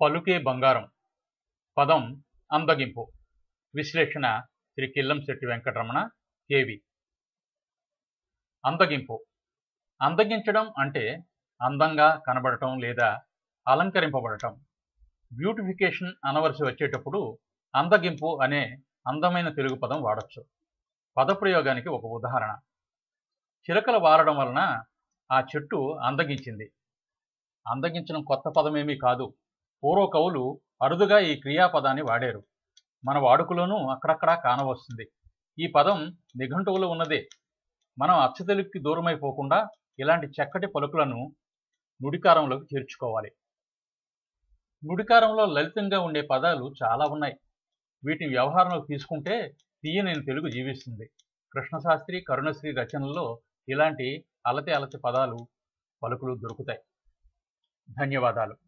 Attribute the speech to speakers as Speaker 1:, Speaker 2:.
Speaker 1: పలుకే బంగారం పదం అందగింపు విశ్లేషణ శ్రీ కిల్లం శెట్టి వెంకటరమణ కేవి అందగింపు అందగించడం అంటే అందంగా కనబడటం లేదా అలంకరింపబడటం బ్యూటిఫికేషన్ అనవలసి వచ్చేటప్పుడు అందగింపు అనే అందమైన తెలుగు పదం వాడచ్చు పదప్రయోగానికి ఒక ఉదాహరణ చిలకలు వారడం వలన ఆ చెట్టు అందగించింది అందగించడం కొత్త పదమేమీ కాదు పూర్వ కవులు అరుదుగా ఈ క్రియాపదాన్ని వాడారు మన వాడుకలోనూ అక్కడక్కడా కానవస్తుంది ఈ పదం నిఘంటువులో ఉన్నదే మనం అచ్చతెలుగుకి దూరమైపోకుండా ఇలాంటి చక్కటి పలుకులను నుడికారంలోకి చేర్చుకోవాలి నుడికారంలో లలితంగా ఉండే పదాలు చాలా ఉన్నాయి వీటిని వ్యవహారంలోకి తీసుకుంటే తీయని తెలుగు జీవిస్తుంది కృష్ణశాస్త్రి కరుణశ్రీ రచనల్లో ఇలాంటి అలతి అలతి పదాలు పలుకులు దొరుకుతాయి ధన్యవాదాలు